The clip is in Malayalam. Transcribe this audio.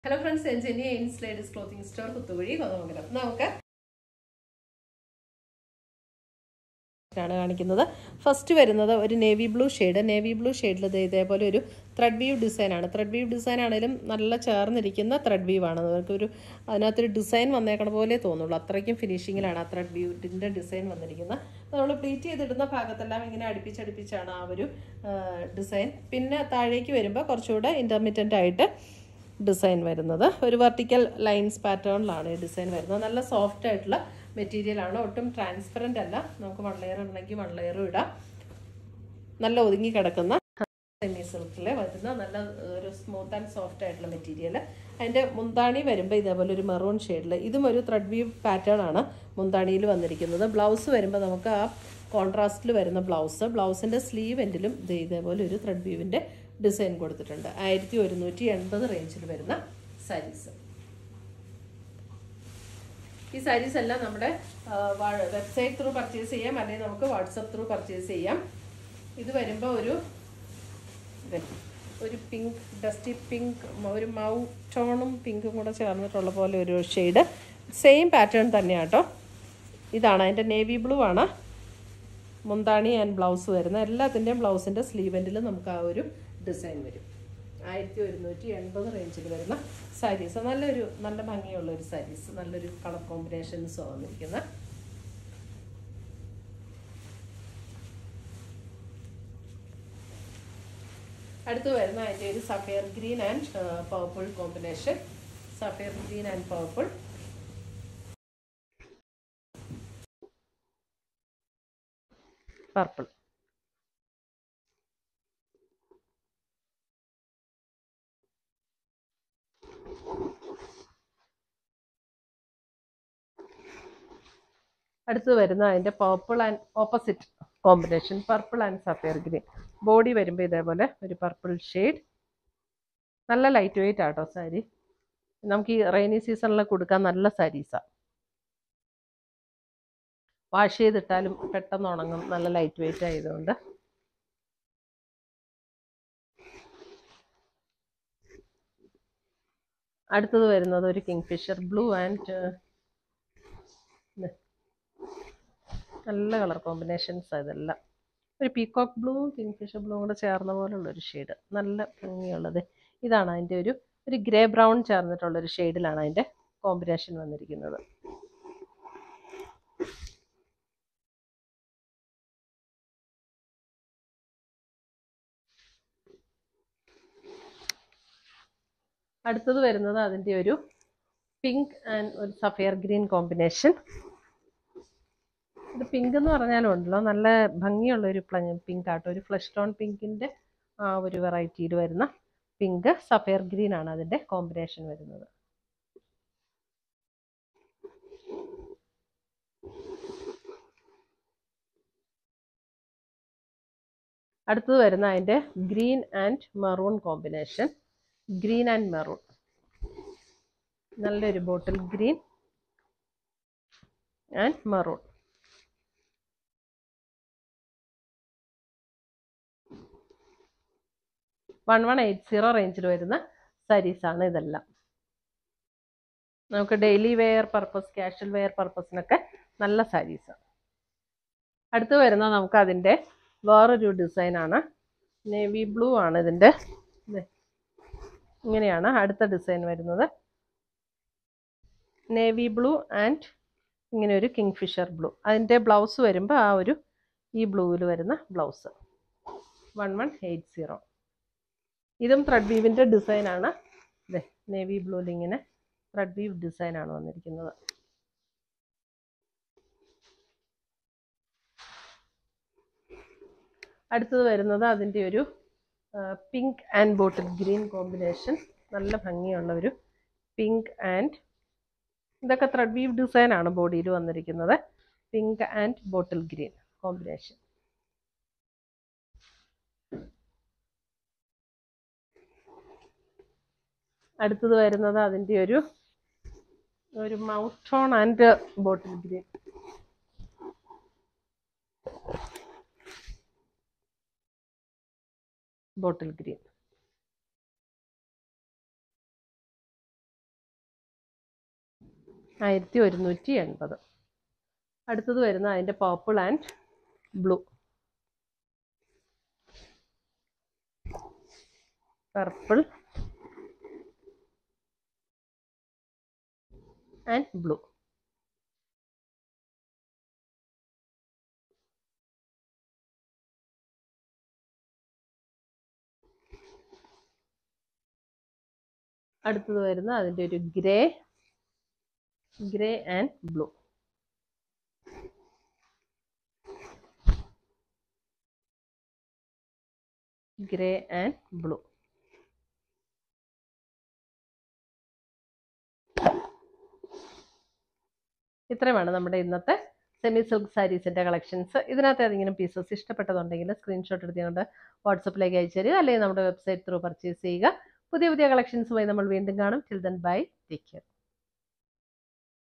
ഹലോ ഫ്രണ്ട്സ് എൻജിനിയ ഇൻസ് ladies clothing store Kuthukuzhi Kothamangalam നമുക്ക് ആണ് കാണിക്കുന്നത് ഫസ്റ്റ് വരുന്നത് ഒരു navy blue shade navy blue ഷെയ്ഡിൽ ഇതേപോലെ ഒരു ത്രെഡ് വീവ് ഡിസൈൻ ആണ് ത്രെഡ് വീവ് ഡിസൈൻ ആണെങ്കിലും നല്ല ചേർന്നിരിക്കുന്ന ത്രെഡ് വീവ് ആണ് നമുക്കൊരു അതിനകത്തൊരു ഡിസൈൻ വന്നേക്കണ പോലെ തോന്നുള്ളൂ അത്രയ്ക്കും ഫിനിഷിങ്ങിലാണ് ആ ത്രെഡ് വീവിൻ്റെ ഡിസൈൻ വന്നിരിക്കുന്നത് നമ്മൾ പ്ലീറ്റ് ചെയ്തിടുന്ന ഭാഗത്തെല്ലാം ഇങ്ങനെ അടുപ്പിച്ചടുപ്പിച്ചാണ് ആ ഒരു ഡിസൈൻ പിന്നെ താഴേക്ക് വരുമ്പോൾ കുറച്ചുകൂടെ ഇൻ്റർമീഡിയൻ്റ് ആയിട്ട് ഡിസൈൻ വരുന്നത് ഒരു വെർട്ടിക്കൽ ലൈൻസ് പാറ്റേണിലാണ് ഈ ഡിസൈൻ വരുന്നത് നല്ല സോഫ്റ്റ് ആയിട്ടുള്ള മെറ്റീരിയലാണ് ഒട്ടും ട്രാൻസ്പെറൻ്റ് അല്ല നമുക്ക് വൺ ലെയർ ഉണ്ടെങ്കിൽ വൺ ലെയറും ഇടാം നല്ല ഒതുങ്ങി കിടക്കുന്ന സെമി സിൽക്കിൽ വരുന്ന നല്ല ഒരു സ്മൂത്ത് ആൻഡ് സോഫ്റ്റ് ആയിട്ടുള്ള മെറ്റീരിയൽ അതിൻ്റെ മുന്താണി വരുമ്പോൾ ഇതേപോലെ ഒരു മെറൂൺ ഷെയ്ഡിൽ ഇതും ഒരു ത്രെഡ് വീവ് പാറ്റേൺ ആണ് മുന്താണിയിൽ വന്നിരിക്കുന്നത് ബ്ലൗസ് വരുമ്പോൾ നമുക്ക് ആ കോൺട്രാസ്റ്റിൽ വരുന്ന ബ്ലൗസ് ബ്ലൗസിൻ്റെ സ്ലീവ് എൻഡിലും ഇത് ഇതേപോലെ ഒരു ത്രെഡ് വീവിൻ്റെ ഡിസൈൻ കൊടുത്തിട്ടുണ്ട് ആയിരത്തി ഒരുന്നൂറ്റി എൺപത് റേഞ്ചിൽ വരുന്ന സാരീസ് ഈ സാരീസ് എല്ലാം നമ്മുടെ വെബ്സൈറ്റ് ത്രൂ പർച്ചേസ് ചെയ്യാം അല്ലെങ്കിൽ നമുക്ക് വാട്സപ്പ് ത്രൂ പർച്ചേസ് ചെയ്യാം ഇത് വരുമ്പോൾ ഒരു ഒരു പിങ്ക് ഡസ്റ്റി പിങ്ക് ഒരു മൗ ടോണും പിങ്കും കൂടെ ചേർന്നിട്ടുള്ള പോലെ ഒരു ഷെയ്ഡ് സെയിം പാറ്റേൺ തന്നെയാണ് കേട്ടോ ഇതാണ് അതിൻ്റെ നേവി ബ്ലൂ ആണ് മുന്താണി ആൻഡ് ബ്ലൗസ് വരുന്ന എല്ലാത്തിൻ്റെയും ബ്ലൗസിൻ്റെ സ്ലീവെൻറ്റിൽ നമുക്ക് ആ ഒരു ഡിസൈൻ വരും ആയിരത്തി ഒരുന്നൂറ്റി എൺപത് റേഞ്ചിൽ വരുന്ന സാരീസ് നല്ലൊരു നല്ല ഭംഗിയുള്ള ഒരു സാരീസ് നല്ലൊരു കളർ കോമ്പിനേഷൻസ് വന്നിരിക്കുന്ന അടുത്ത് വരുന്ന അതിൻ്റെ ഒരു sapphire green and purple combination sapphire green and purple purple അടുത്ത് വരുന്ന അതിൻ്റെ purple and opposite combination purple and sapphire green body വരുമ്പോൾ ഇതേപോലെ ഒരു പർപ്പിൾ ഷെയ്ഡ് നല്ല ലൈറ്റ് വെയിറ്റ് ആട്ടോ സാരി നമുക്ക് ഈ റെയിനി സീസണിൽ കൊടുക്കാൻ നല്ല സാരീസാണ് വാഷ് ചെയ്തിട്ടാലും പെട്ടെന്ന് ഉണങ്ങും നല്ല ലൈറ്റ് വെയിറ്റ് ആയതുകൊണ്ട് അടുത്തത് വരുന്നത് ഒരു കിങ് ഫിഷർ ബ്ലൂ ആൻഡ് നല്ല കളർ കോമ്പിനേഷൻസ് ഇതെല്ലാം ഒരു പീകോക്ക് ബ്ലൂവും കിങ് ഫിഷർ ബ്ലൂവും കൂടെ ചേർന്ന പോലുള്ള ഒരു ഷെയ്ഡ് നല്ല ഭംഗിയുള്ളത് ഇതാണ് അതിൻ്റെ ഒരു ഒരു ഗ്രേ ബ്രൗൺ ചേർന്നിട്ടുള്ള ഒരു ഷെയ്ഡിലാണ് അതിൻ്റെ കോമ്പിനേഷൻ വന്നിരിക്കുന്നത് അടുത്തത് വരുന്നത് അതിൻ്റെ ഒരു പിങ്ക് ആൻഡ് ഒരു സഫയർ ഗ്രീൻ കോമ്പിനേഷൻ ഇത് പിങ്ക് എന്ന് പറഞ്ഞാലും ഉണ്ടല്ലോ നല്ല ഭംഗിയുള്ള ഒരു പിങ്ക് ആട്ടോ ഒരു ഫ്ലഷ് ടോൺ പിങ്കിൻ്റെ ആ ഒരു വെറൈറ്റിയിൽ വരുന്ന പിങ്ക് സഫയർ ഗ്രീൻ ആണ് അതിൻ്റെ കോമ്പിനേഷൻ വരുന്നത് അടുത്തത് വരുന്ന അതിൻ്റെ green and maroon combination green and maroon നല്ലൊരു bottle green and maroon one one eight zero റേഞ്ചിൽ വരുന്ന സാരീസാണ് ഇതെല്ലാം നമുക്ക് daily wear purpose casual wear പർപ്പസിനൊക്കെ നല്ല സാരീസാണ് അടുത്ത് വരുന്നത് നമുക്ക് അതിൻ്റെ വേറൊരു ഡിസൈനാണ് നേവി ബ്ലൂ ആണ് ഇതിൻ്റെ ഇങ്ങനെയാണ് അടുത്ത ഡിസൈൻ വരുന്നത് നേവി ബ്ലൂ ആൻഡ് ഇങ്ങനെ ഒരു കിങ് ഫിഷർ ബ്ലൂ അതിൻ്റെ ബ്ലൗസ് വരുമ്പോൾ ആ ഒരു ഈ ബ്ലൂവിൽ വരുന്ന blouse one one eight zero ഇതും ത്രെഡ് വീവിൻ്റെ ഡിസൈനാണ് ഇതേ നേവി ബ്ലൂവിൽ ഇങ്ങനെ ത്രെഡ് വീവ് ഡിസൈനാണ് വന്നിരിക്കുന്നത് അടുത്തത് വരുന്നത് അതിൻ്റെ ഒരു pink and bottle green combination നല്ല ഭംഗിയുള്ള ഒരു പിങ്ക് ആൻഡ് ഇതൊക്കെ ത്രെഡ് വീവ് ഡിസൈനാണ് ബോഡിയിൽ വന്നിരിക്കുന്നത് pink and bottle green combination അടുത്തത് വരുന്നത് അതിൻ്റെ ഒരു ഒരു mouth tone and bottle green bottle green ആയിരത്തി ഒരുന്നൂറ്റി എൺപത് അടുത്തത് വരുന്ന അതിൻ്റെ purple and blue purple and blue അടുത്തത് വരുന്ന അതിൻ്റെ ഒരു grey grey and blue grey and blue ഇത്രയുമാണ് നമ്മുടെ ഇന്നത്തെ സെമി സിൽക്ക് സാരീസിൻ്റെ കളക്ഷൻസ് ഇതിനകത്ത് ഏതെങ്കിലും പീസസ് ഇഷ്ടപ്പെട്ടതുണ്ടെങ്കിൽ സ്ക്രീൻഷോട്ട് എടുത്തുകൊണ്ട് വാട്സപ്പിലേക്ക് അയച്ചു തരിക അല്ലെങ്കിൽ നമ്മുടെ വെബ്സൈറ്റ് ത്രൂ പർച്ചേസ് ചെയ്യുക പുതിയ പുതിയ കളക്ഷൻസുമായി നമ്മൾ വീണ്ടും കാണും till then bye take care